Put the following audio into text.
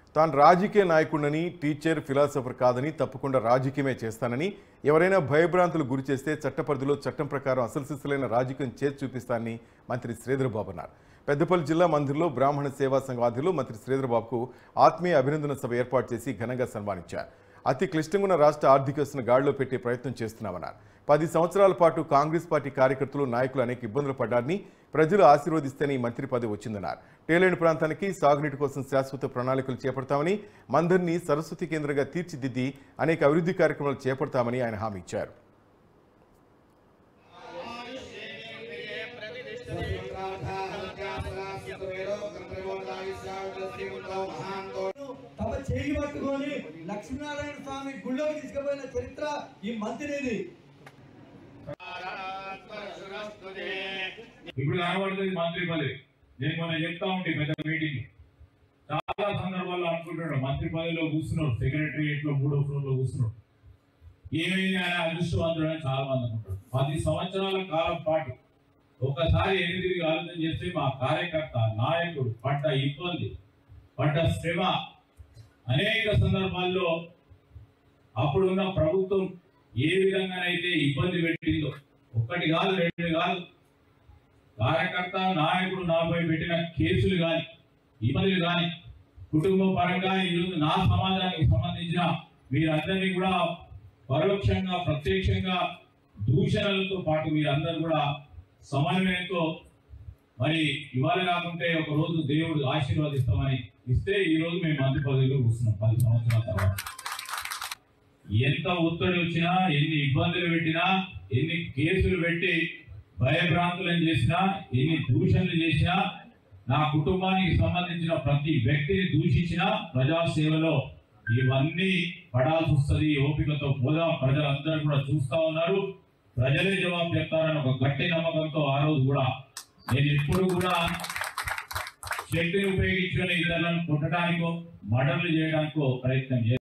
తాను రాజకీయ నాయకుడిని టీచర్ ఫిలాసఫర్ కాదని తప్పకుండా రాజకీయమే చేస్తానని ఎవరైనా భయభ్రాంతులు గురి చేస్తే చట్టపరిధిలో చట్టం ప్రకారం అసలు సిస్సులైన రాజకీయం చేసి చూపిస్తానని మంత్రి శ్రీధరబాబు అన్నారు పెద్దపల్లి జిల్లా మందిర్లో బ్రాహ్మణ సేవా సంఘం ఆధ్వర్యంలో మంత్రి శ్రీధరబాబుకు ఆత్మీయ అభినందన సభ ఏర్పాటు చేసి ఘనంగా సన్మానించారు అతి క్లిష్టంగా ఉన్న రాష్ట్ర ఆర్థిక వ్యవస్థను గాడిలో పెట్టే ప్రయత్నం చేస్తున్నామన్నారు పది సంవత్సరాల పాటు కాంగ్రెస్ పార్టీ కార్యకర్తలు నాయకులు అనేక ఇబ్బందులు పడ్డారని ప్రజలు ఆశీర్వదిస్తేనే ఈ మంత్రి పదవి వచ్చిందన్నారు టేలేని ప్రాంతానికి సాగునీటి కోసం శాశ్వత ప్రణాళికలు చేపడతామని మందరిని సరస్వతి కేంద్రంగా తీర్చిదిద్ది అనేక అభివృద్ధి కార్యక్రమాలు చేపడతామని ఆయన హామీ ఇచ్చారు తమ చేయి పట్టుకొని లక్ష్మీనారాయణ స్వామి గుళ్ళోకి తీసుకుపోయిన చరిత్ర ఈ మంత్రిది ఇప్పుడు కనబడుతుంది మంత్రి పదవి నేను మొన్న చెప్తా ఉంటే పెద్ద మీటింగ్ చాలా సందర్భాల్లో అనుకుంటున్నాడు మంత్రి పదవిలో కూర్చున్నాడు సెక్రటరియట్ లో మూడో ఫ్లోర్ లో కూర్చున్నాడు ఏమైంది ఆయన అదృష్టవంతుడు అని చాలా మంది అనుకుంటారు పది సంవత్సరాల కాలం పాటు ఒకసారి ఎనిమిది ఆలోచన చేస్తే మా కార్యకర్త నాయకుడు పడ్డ ఇబ్బంది పడ్డ శ్రమ అనేక సందర్భాల్లో అప్పుడున్న ప్రభుత్వం ఏ విధంగానైతే ఇబ్బంది పెట్టిందో ఒక్కటి కాదు రెండు కాదు కార్యకర్త నాయకుడు నాపై పెట్టిన కేసులు కానీ ఇబ్బందులు కానీ కుటుంబ పరంగా ఈరోజు నా సమాజానికి సంబంధించిన మీరందరినీ కూడా పరోక్షంగా ప్రత్యక్షంగా దూషణలతో పాటు మీరందరూ కూడా సమన్వయంతో మరి ఇవాళ కాకుంటే ఒక రోజు దేవుడు ఆశీర్వదిస్తామని ఇస్తే ఈ రోజు మేము మంత్రి పదవిలో కూర్చున్నాం పది సంవత్సరాల తర్వాత ఎంత ఒత్తిడి వచ్చినా ఎన్ని ఇబ్బందులు పెట్టినా ఎన్ని కేసులు పెట్టి భయభ్రాంతులను చేసినా ఎన్ని దూషణలు చేసినా నా కుటుంబానికి సంబంధించిన ప్రతి వ్యక్తిని దూషించినా ప్రజాసేవలో ఇవన్నీ పడాల్సి వస్తుంది ఓపికతో పోదాం ప్రజలందరూ కూడా చూస్తా ఉన్నారు ప్రజలే జవాబు చెప్తారని ఒక గట్టి నమ్మకంతో ఆ రోజు కూడా నేను ఎప్పుడు కూడా శక్తిని ఉపయోగించుకొని ఇతరులను కొట్టడానికో మర్డర్లు చేయడానికో ప్రయత్నం చేయాలి